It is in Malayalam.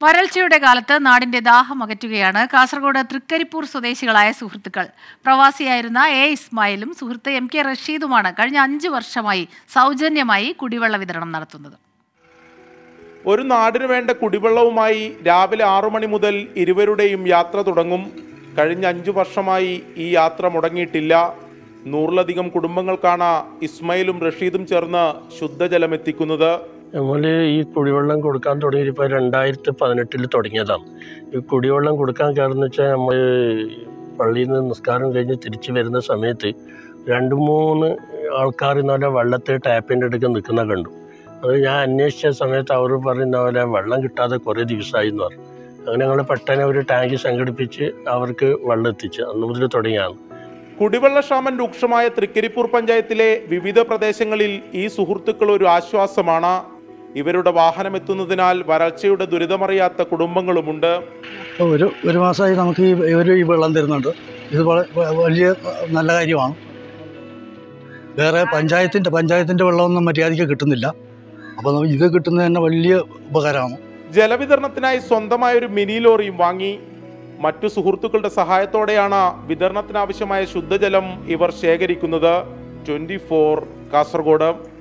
വരൾച്ചയുടെ കാലത്ത് നാടിന്റെ ദാഹം അകറ്റുകയാണ് കാസർഗോഡ് തൃക്കരിപ്പൂർ സ്വദേശികളായ സുഹൃത്തുക്കൾ പ്രവാസിയായിരുന്ന എ ഇസ്മായിലും സുഹൃത്ത് എം കെ റഷീദുമാണ് കഴിഞ്ഞ അഞ്ചു വർഷമായി സൗജന്യമായി കുടിവെള്ള വിതരണം നടത്തുന്നത് ഒരു നാടിനു വേണ്ട കുടിവെള്ളവുമായി രാവിലെ ആറു മണി മുതൽ ഇരുവരുടെയും യാത്ര തുടങ്ങും കഴിഞ്ഞ അഞ്ചു വർഷമായി ഈ യാത്ര മുടങ്ങിയിട്ടില്ല നൂറിലധികം കുടുംബങ്ങൾക്കാണ് ഇസ്മയിലും റഷീദും ചേർന്ന് ശുദ്ധജലം എത്തിക്കുന്നത് നമ്മൾ ഈ കുടിവെള്ളം കൊടുക്കാൻ തുടങ്ങിയിട്ട് ഇപ്പോൾ രണ്ടായിരത്തി പതിനെട്ടിൽ തുടങ്ങിയതാണ് ഈ കുടിവെള്ളം കൊടുക്കാൻ കാരണം വെച്ചാൽ നമ്മൾ പള്ളിയിൽ നിന്ന് നിസ്കാരം കഴിഞ്ഞ് തിരിച്ചു വരുന്ന സമയത്ത് രണ്ട് മൂന്ന് ആൾക്കാർ ഇന്നലെ വെള്ളത്തിൽ ടാപ്പിൻ്റെ അടുക്ക് നിൽക്കുന്ന കണ്ടു അത് ഞാൻ അന്വേഷിച്ച സമയത്ത് അവർ പറയുന്ന പോലെ വെള്ളം കിട്ടാതെ കുറേ ദിവസമായി എന്ന് പറഞ്ഞു അങ്ങനെ ഞങ്ങൾ പെട്ടെന്ന് ഒരു ടാങ്ക് സംഘടിപ്പിച്ച് അവർക്ക് വെള്ളം എത്തിച്ച് അന്ന് മുതൽ തുടങ്ങിയാണ് കുടിവെള്ളക്ഷാമം രൂക്ഷമായ തൃക്കരിപ്പൂർ പഞ്ചായത്തിലെ വിവിധ പ്രദേശങ്ങളിൽ ഈ സുഹൃത്തുക്കൾ ഒരു ആശ്വാസമാണ് ഇവരുടെ വാഹനം എത്തുന്നതിനാൽ വരൾച്ചയുടെ ദുരിതമറിയാത്ത കുടുംബങ്ങളുമുണ്ട് ഇപ്പോൾ ഒരു ഒരു മാസമായി നമുക്ക് ഈ ഇവർ ഈ വെള്ളം തരുന്നുണ്ട് ഇത് വള- വ- വലിയ നല്ല കാര്യമാണ് വേറെ പഞ്ചായത്തിൻ്റെ പഞ്ചായത്തിൻ്റെ വെള്ളമൊന്നും മര്യാദയ്ക്ക് കിട്ടുന്നില്ല അപ്പോൾ നമുക്ക് ഇത് കിട്ടുന്നത് തന്നെ വലിയ ഉപകാരമാണ് ജലവിതരണത്തിനായി സ്വന്തമായ ഒരു മിനി ലോറിയും വാങ്ങി മറ്റു സുഹൃത്തുക്കളുടെ സഹായത്തോടെയാണ് വിതരണത്തിനാവശ്യമായ ശുദ്ധജലം ഇവർ ശേഖരിക്കുന്നത് ട്വന്റി കാസർഗോഡ്